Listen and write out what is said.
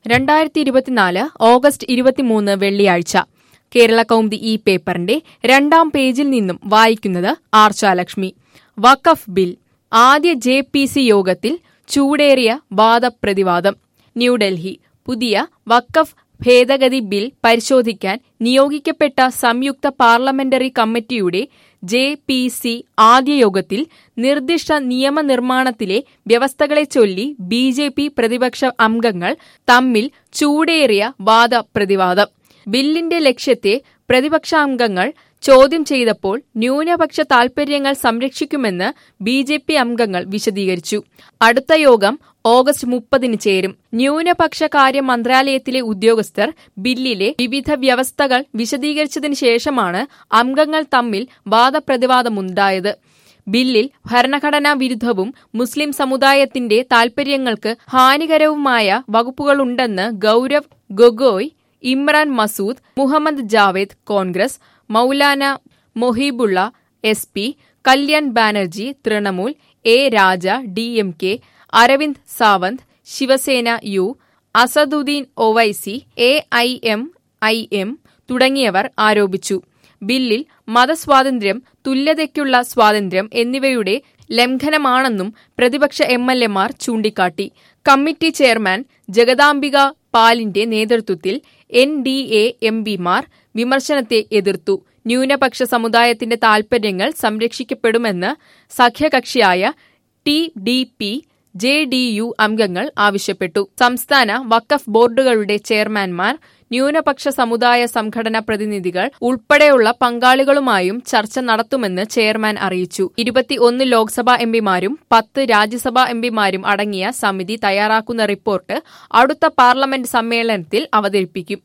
രണ്ടായിരത്തി ഇരുപത്തിനാല് ഓഗസ്റ്റ് ഇരുപത്തിമൂന്ന് വെള്ളിയാഴ്ച കേരള കൗമുദി ഈ പേപ്പറിന്റെ രണ്ടാം പേജിൽ നിന്നും വായിക്കുന്നത് ആർച്ചാലക്ഷ്മി വഖഫ് ബിൽ ആദ്യ ജെ പി സി യോഗത്തിൽ ചൂടേറിയ വാദപ്രതിവാദം ന്യൂഡൽഹി പുതിയ വഖഫ് ഭേദഗതി ബിൽ പരിശോധിക്കാൻ നിയോഗിക്കപ്പെട്ട സംയുക്ത പാർലമെന്ററി കമ്മിറ്റിയുടെ ജെ പി സി ആദ്യ യോഗത്തിൽ നിർദ്ദിഷ്ട നിയമനിർമ്മാണത്തിലെ വ്യവസ്ഥകളെ ചൊല്ലി ബി ജെ പി പ്രതിപക്ഷ അംഗങ്ങൾ തമ്മിൽ ചൂടേറിയ വാദപ്രതിവാദം ബില്ലിന്റെ ലക്ഷ്യത്തെ പ്രതിപക്ഷ അംഗങ്ങൾ ചോദ്യം ചെയ്തപ്പോൾ ന്യൂനപക്ഷ താൽപര്യങ്ങൾ സംരക്ഷിക്കുമെന്ന് ബി ജെ പി അംഗങ്ങൾ വിശദീകരിച്ചു അടുത്ത യോഗം ഓഗസ്റ്റ് മുപ്പതിന് ചേരും ന്യൂനപക്ഷ കാര്യ മന്ത്രാലയത്തിലെ ഉദ്യോഗസ്ഥർ ബില്ലിലെ വിവിധ വ്യവസ്ഥകൾ വിശദീകരിച്ചതിന് ശേഷമാണ് അംഗങ്ങൾ തമ്മിൽ വാദപ്രതിവാദമുണ്ടായത് ബില്ലിൽ ഭരണഘടനാ വിരുദ്ധവും മുസ്ലിം സമുദായത്തിന്റെ താൽപര്യങ്ങൾക്ക് ഹാനികരവുമായ വകുപ്പുകളുണ്ടെന്ന് Gaurav Gogoi Imran Masood Muhammad Javed Congress Maulana Mohibbullah S P Kalyan Banerjee Trinamool A Raja D M K Arvind Sawant Shiv Sena U Asaduddin Owaisi A I M I M തുടങ്ങിയവർ ആരോപിച്ചു ബില്ലിൽ മതസ്വാതന്ത്ര്യം തുല്യതയ്ക്കുള്ള സ്വാതന്ത്ര്യം എന്നിവയുടെ ലംഘനമാണെന്നും പ്രതിപക്ഷ എം എൽ എമാർ ചൂണ്ടിക്കാട്ടി കമ്മിറ്റി ചെയർമാൻ ജഗദാംബിക പാലിന്റെ നേതൃത്വത്തിൽ എൻ ഡി എ എം പിമാർ വിമർശനത്തെ എതിർത്തു ന്യൂനപക്ഷ സമുദായത്തിന്റെ താൽപര്യങ്ങൾ സംരക്ഷിക്കപ്പെടുമെന്ന് സഖ്യകക്ഷിയായ T D P J D U അംഗങ്ങൾ ആവശ്യപ്പെട്ടു സംസ്ഥാന വഖഫ് ബോർഡുകളുടെ ചെയർമാൻമാർ ന്യൂനപക്ഷ സമുദായ സംഘടനാ പ്രതിനിധികൾ ഉൾപ്പെടെയുള്ള പങ്കാളികളുമായും ചർച്ച നടത്തുമെന്ന് ചെയർമാൻ അറിയിച്ചു ഇരുപത്തിയൊന്ന് ലോക്സഭാ എംപിമാരും പത്ത് രാജ്യസഭാ എംപിമാരും അടങ്ങിയ സമിതി തയ്യാറാക്കുന്ന റിപ്പോർട്ട് അടുത്ത പാർലമെന്റ് സമ്മേളനത്തിൽ അവതരിപ്പിക്കും